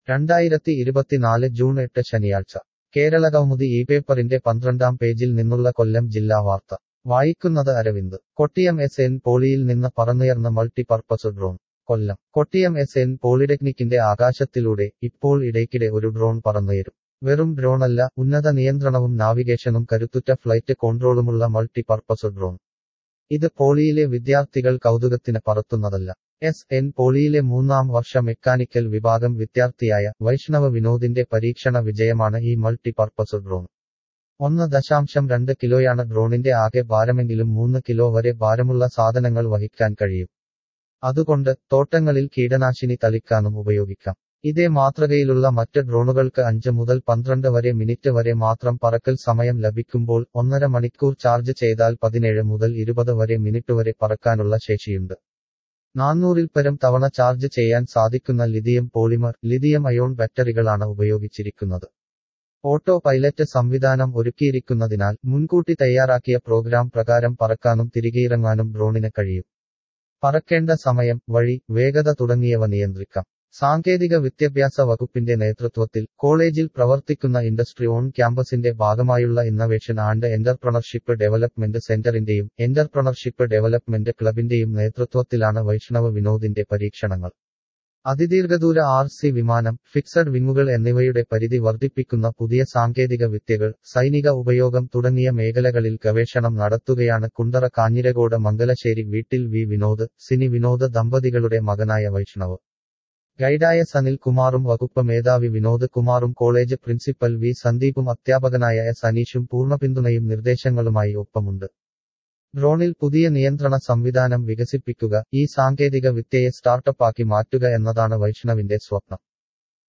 രണ്ടായിരത്തി ഇരുപത്തിനാല് ജൂൺ എട്ട് ശനിയാഴ്ച കേരളകൗമുദി ഈ പേപ്പറിന്റെ പന്ത്രണ്ടാം പേജിൽ നിന്നുള്ള കൊല്ലം ജില്ലാ വാർത്ത വായിക്കുന്നത് അരവിന്ദ് കൊട്ടിയം എസ് എൻ പോളിയിൽ നിന്ന് പറന്നുയർന്ന multi purpose drone Kollam Kottiyam S N പോളിടെക്നിക്കിന്റെ ആകാശത്തിലൂടെ ഇപ്പോൾ ഇടയ്ക്കിടെ ഒരു ഡ്രോൺ പറന്നുയരും വെറും ഡ്രോണല്ല ഉന്നത നിയന്ത്രണവും നാവിഗേഷനും കരുത്തുറ്റ ഫ്ലൈറ്റ് കോൺട്രോളുമുള്ള മൾട്ടി പർപ്പസ് ഡ്രോൺ ഇത് പോളിയിലെ വിദ്യാർത്ഥികൾ കൗതുകത്തിന് പറത്തുന്നതല്ല എസ് എൻ പോളിയിലെ മൂന്നാം വർഷ മെക്കാനിക്കൽ വിഭാഗം വിദ്യാർത്ഥിയായ വൈഷ്ണവ വിനോദിന്റെ പരീക്ഷണ വിജയമാണ് ഈ മൾട്ടി പർപ്പസ് ഡ്രോൺ ഒന്ന് ദശാംശം രണ്ട് കിലോയാണ് ഡ്രോണിന്റെ ആകെ ഭാരമെങ്കിലും മൂന്ന് കിലോ വരെ ഭാരമുള്ള സാധനങ്ങൾ വഹിക്കാൻ കഴിയും അതുകൊണ്ട് തോട്ടങ്ങളിൽ കീടനാശിനി തളിക്കാനും ഉപയോഗിക്കാം ഇതേ മാതൃകയിലുള്ള മറ്റ് ഡ്രോണുകൾക്ക് അഞ്ച് മുതൽ പന്ത്രണ്ട് വരെ മിനിറ്റ് വരെ മാത്രം പറക്കൽ സമയം ലഭിക്കുമ്പോൾ ഒന്നര മണിക്കൂർ ചാർജ് ചെയ്താൽ പതിനേഴ് മുതൽ ഇരുപത് വരെ മിനിറ്റ് വരെ പറക്കാനുള്ള ശേഷിയുണ്ട് നാനൂറിൽ പരം തവണ ചാർജ് ചെയ്യാൻ സാധിക്കുന്ന ലിഥിയം പോളിമർ ലിഥിയം അയോൺ ബാറ്ററികളാണ് ഉപയോഗിച്ചിരിക്കുന്നത് ഓട്ടോ പൈലറ്റ് സംവിധാനം ഒരുക്കിയിരിക്കുന്നതിനാൽ മുൻകൂട്ടി തയ്യാറാക്കിയ പ്രോഗ്രാം പ്രകാരം പറക്കാനും തിരികെയിറങ്ങാനും ഡ്രോണിന് കഴിയും പറക്കേണ്ട സമയം വഴി വേഗത തുടങ്ങിയവ നിയന്ത്രിക്കാം സാങ്കേതിക വിദ്യാഭ്യാസ വകുപ്പിന്റെ നേതൃത്വത്തിൽ കോളേജിൽ പ്രവർത്തിക്കുന്ന ഇൻഡസ്ട്രി ഓൺ ക്യാമ്പസിന്റെ ഭാഗമായുള്ള ഇന്നവേഷൻ ആൻഡ് എന്റർപ്രണർഷിപ്പ് ഡെവലപ്മെന്റ് സെന്ററിന്റെയും എന്റർപ്രണർഷിപ്പ് ഡെവലപ്മെന്റ് ക്ലബിന്റെയും നേതൃത്വത്തിലാണ് വൈഷ്ണവ വിനോദിന്റെ പരീക്ഷണങ്ങൾ അതിദീർഘദൂര ആർ സി വിമാനം ഫിക്സഡ് വിങ്ങുകൾ എന്നിവയുടെ പരിധി വർദ്ധിപ്പിക്കുന്ന പുതിയ സാങ്കേതിക വിദ്യകൾ സൈനിക ഉപയോഗം തുടങ്ങിയ മേഖലകളിൽ ഗവേഷണം നടത്തുകയാണ് കുണ്ടറ കാഞ്ഞിരകോട് മംഗലശ്ശേരി വീട്ടിൽ വി വിനോദ് സിനി വിനോദ് ദമ്പതികളുടെ മകനായ വൈഷ്ണവ് ഗൈഡായ സനിൽ കുമാറും വകുപ്പ് മേധാവി വിനോദ് കുമാറും കോളേജ് പ്രിൻസിപ്പൽ വി സന്ദീപും അധ്യാപകനായ എസ് അനീഷും പൂർണ്ണ പിന്തുണയും നിർദ്ദേശങ്ങളുമായി ഒപ്പമുണ്ട് ഡ്രോണിൽ പുതിയ നിയന്ത്രണ സംവിധാനം വികസിപ്പിക്കുക ഈ സാങ്കേതിക വിദ്യയെ സ്റ്റാർട്ടപ്പാക്കി മാറ്റുക എന്നതാണ് വൈഷ്ണവിന്റെ സ്വപ്നം